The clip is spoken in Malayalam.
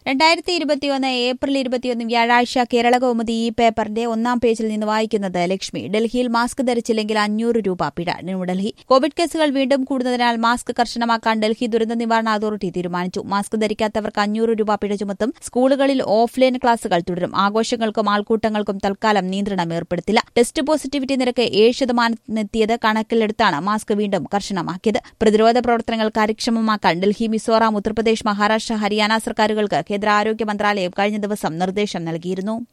രണ്ടായിരത്തി ഇരുപത്തിയൊന്ന് ഏപ്രിൽ ഇരുപത്തിയൊന്ന് വ്യാഴാഴ്ച കേരള കൗമുദി ഈ പേപ്പറിന്റെ ഒന്നാം പേജിൽ നിന്ന് വായിക്കുന്നത് ലക്ഷ്മി ഡൽഹിയിൽ മാസ്ക് ധരിച്ചില്ലെങ്കിൽ അഞ്ഞൂറ് രൂപ പിഴ ന്യൂഡൽഹി കോവിഡ് കേസുകൾ വീണ്ടും കൂടുന്നതിനാൽ മാസ്ക് കർശനമാക്കാൻ ഡൽഹി ദുരന്ത നിവാരണ അതോറിറ്റി തീരുമാനിച്ചു മാസ്ക് ധരിക്കാത്തവർക്ക് അഞ്ഞൂറ് രൂപ പിഴ ചുമത്തും സ്കൂളുകളിൽ ഓഫ്ലൈൻ ക്ലാസുകൾ തുടരും ആഘോഷങ്ങൾക്കും ആൾക്കൂട്ടങ്ങൾക്കും തൽക്കാലം നിയന്ത്രണം ഏർപ്പെടുത്തില്ല ടെസ്റ്റ് പോസിറ്റിവിറ്റി നിരക്ക് ഏഴ് ശതമാനത്തിനെത്തിയത് കണക്കിലെടുത്താണ് മാസ്ക് വീണ്ടും കർശനമാക്കിയത് പ്രതിരോധ പ്രവർത്തനങ്ങൾ കാര്യക്ഷമമാക്കാൻ ഡൽഹി മിസോറാം ഉത്തർപ്രദേശ് മഹാരാഷ്ട്ര ഹരിയാന സർക്കാരുകൾക്ക് കേന്ദ്ര ആരോഗ്യ മന്ത്രാലയം കഴിഞ്ഞ ദിവസം നിർദ്ദേശം നൽകിയിരുന്നു